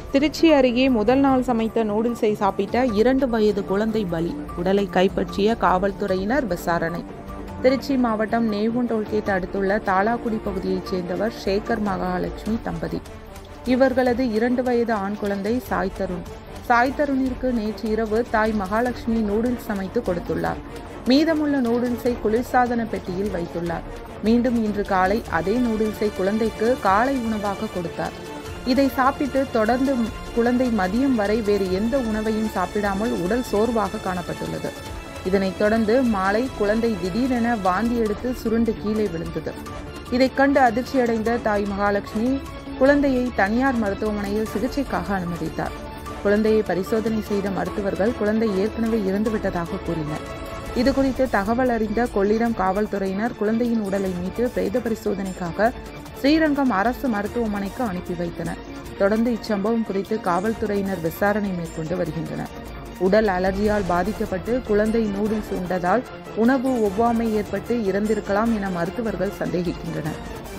திருச்சி அருகே முதல் நாள் சமைத்த நூடுல்ஸை சாப்பிட்ட இரண்டு வயது குழந்தை பலி உடலை கைப்பற்றிய காவல்துறையினர் விசாரணை திருச்சி மாவட்டம் நேவுன் டோல்கேட் அடுத்துள்ள தாலாக்குடி பகுதியைச் சேர்ந்தவர் சேகர் மகாலட்சுமி தம்பதி இவர்களது இரண்டு வயது ஆண் குழந்தை சாய் தருண் சாய் தருணிற்கு நேற்று இரவு தாய் மகாலட்சுமி நூடுல்ஸ் சமைத்து கொடுத்துள்ளார் மீதமுள்ள நூடுல்ஸை குளிர்சாதன பெட்டியில் வைத்துள்ளார் மீண்டும் இன்று காலை அதே நூடுல்ஸை குழந்தைக்கு காலை உணவாக கொடுத்தார் இதை சாப்பிட்டு தொடர்ந்து குழந்தை மதியம் வரை வேறு எந்த உணவையும் சாப்பிடாமல் உடல் சோர்வாக காணப்பட்டுள்ளது இதனைத் தொடர்ந்து மாலை குழந்தை திடீரென வாந்தி எடுத்து சுருண்டு கீழே விழுந்தது இதைக் கண்டு அதிர்ச்சியடைந்த தாய் மகாலட்சுமி குழந்தையை தனியார் மருத்துவமனையில் சிகிச்சைக்காக அனுமதித்தார் குழந்தையை பரிசோதனை செய்த மருத்துவர்கள் குழந்தை ஏற்கனவே இறந்துவிட்டதாக கூறினர் இதுகுறித்து தகவல் அறிந்த கொள்ளிடம் காவல்துறையினர் குழந்தையின் உடலை மீட்டு பிரேத பரிசோதனைக்காக ஸ்ரீரங்கம் அரசு மருத்துவமனைக்கு அனுப்பி வைத்தனர் தொடர்ந்து இச்சம்பவம் குறித்து காவல்துறையினர் விசாரணை மேற்கொண்டு வருகின்றனர் உடல் அலர்ஜியால் பாதிக்கப்பட்டு குழந்தை நூடுல்ஸ் உண்டதால் உணவு ஒவ்வாமை ஏற்பட்டு இறந்திருக்கலாம் என மருத்துவர்கள் சந்தேகிக்கின்றனர்